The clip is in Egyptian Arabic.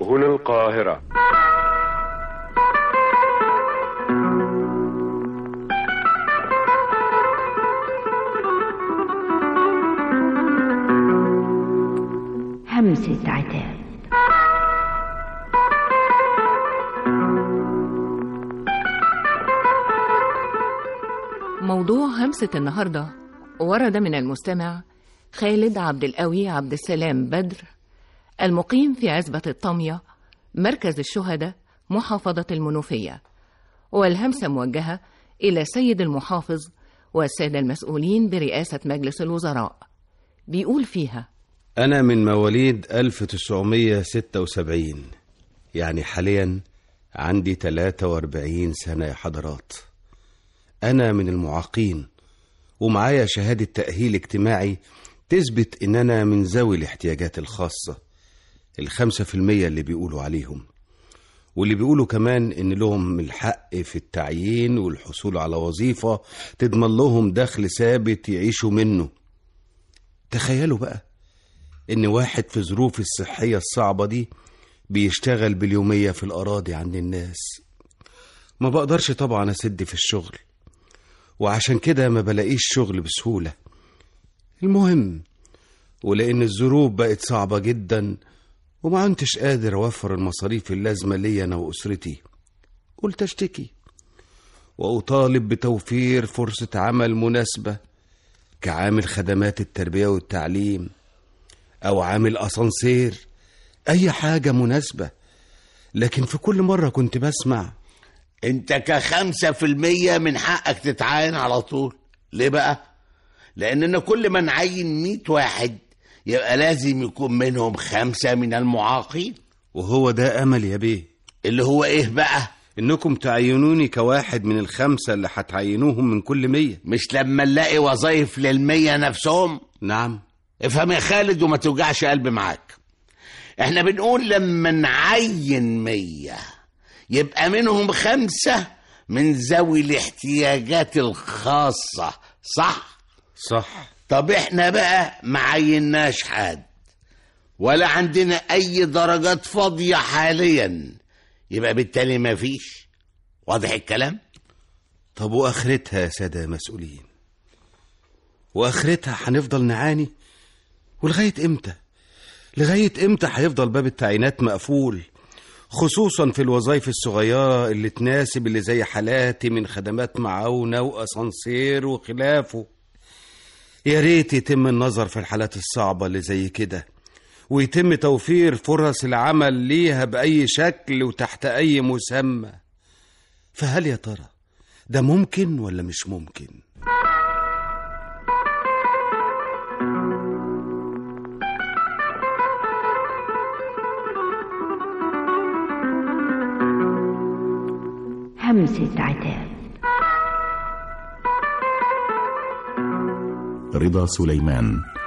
هنا القاهرة همسة عتاب موضوع همسة النهاردة ورد من المستمع خالد عبد القوي عبد السلام بدر المقيم في عزبة الطمية مركز الشهداء محافظة المنوفية والهمسة موجهة إلى سيد المحافظ والسادة المسؤولين برئاسة مجلس الوزراء بيقول فيها أنا من مواليد 1976 يعني حاليا عندي 43 سنة يا حضرات أنا من المعاقين ومعايا شهادة تأهيل اجتماعي تثبت إن أنا من ذوي الاحتياجات الخاصة الخمسة في المية اللي بيقولوا عليهم واللي بيقولوا كمان إن لهم الحق في التعيين والحصول على وظيفة تضمن لهم دخل ثابت يعيشوا منه تخيلوا بقى إن واحد في ظروف الصحية الصعبة دي بيشتغل باليومية في الأراضي عند الناس ما بقدرش طبعا أسد في الشغل وعشان كده ما بلاقيش شغل بسهولة المهم ولأن الظروف بقت صعبة جدا وما كنتش قادر أوفر المصاريف اللازمة ليا أنا وأسرتي قلت أشتكي وأطالب بتوفير فرصة عمل مناسبة كعامل خدمات التربية والتعليم أو عامل أسانسير أي حاجة مناسبة لكن في كل مرة كنت بسمع انت كخمسة في المية من حقك تتعين على طول ليه بقى لاننا كل ما نعين مية واحد يبقى لازم يكون منهم خمسة من المعاقين وهو ده أمل يا بيه اللي هو ايه بقى إنكم تعينوني كواحد من الخمسة اللي هتعينوهم من كل مية مش لما نلاقي وظايف للمية نفسهم نعم افهم يا خالد وما توجعش قلبي معاك احنا بنقول لما نعين مية يبقى منهم خمسة من ذوي الاحتياجات الخاصة صح؟ صح طب احنا بقى ما عيناش حد ولا عندنا اي درجات فاضية حاليا يبقى بالتالي ما فيش واضح الكلام؟ طب وآخرتها يا سادة مسؤولين وآخرتها هنفضل نعاني ولغاية إمتى لغاية إمتى هيفضل باب التعيينات مقفول خصوصا في الوظائف الصغيرة اللي تناسب اللي زي حالاتي من خدمات معاونة وأسانسير وخلافه يا ريت يتم النظر في الحالات الصعبة اللي زي كده ويتم توفير فرص العمل ليها بأي شكل وتحت أي مسمى فهل يا ترى ده ممكن ولا مش ممكن؟ همسة عتاب رضا سليمان